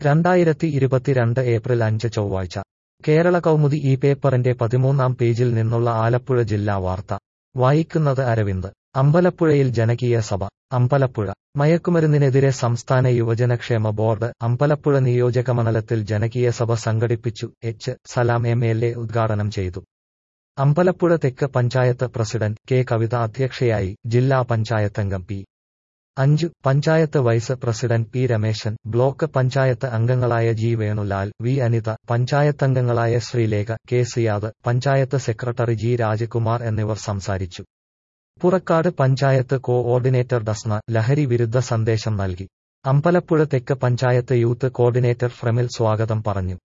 രണ്ടായിരത്തി ഇരുപത്തിരണ്ട് ഏപ്രിൽ അഞ്ച് ചൊവ്വാഴ്ച കേരള കൗമുദി ഈ പേപ്പറിന്റെ പതിമൂന്നാം പേജിൽ നിന്നുള്ള ആലപ്പുഴ ജില്ലാ വാർത്ത വായിക്കുന്നത് അരവിന്ദ് അമ്പലപ്പുഴയിൽ ജനകീയ സഭ അമ്പലപ്പുഴ മയക്കുമരുന്നിനെതിരെ സംസ്ഥാന യുവജനക്ഷേമ ബോർഡ് അമ്പലപ്പുഴ നിയോജകമണ്ഡലത്തിൽ ജനകീയ സഭ സംഘടിപ്പിച്ചു H Salam M L A ഉദ്ഘാടനം ചെയ്തു അമ്പലപ്പുഴ തെക്ക് പഞ്ചായത്ത് പ്രസിഡന്റ് കെ കവിത അധ്യക്ഷയായി ജില്ലാ പഞ്ചായത്തംഗം P Anju panchayat vice president P Rameshan block panchayat അംഗങ്ങളായ ജി വേണുലാൽ വി അനിത പഞ്ചായത്തംഗങ്ങളായ Sreelekha K Siyad panchayat secretary G Rajakumar എന്നിവർ സംസാരിച്ചു പുറക്കാട് പഞ്ചായത്ത് കോഓർഡിനേറ്റർ ഡസ്ന ലഹരി വിരുദ്ധ സന്ദേശം നൽകി അമ്പലപ്പുഴ തെക്ക് പഞ്ചായത്ത് യൂത്ത് കോർഡിനേറ്റർ ഫ്രെമിൽ സ്വാഗതം പറഞ്ഞു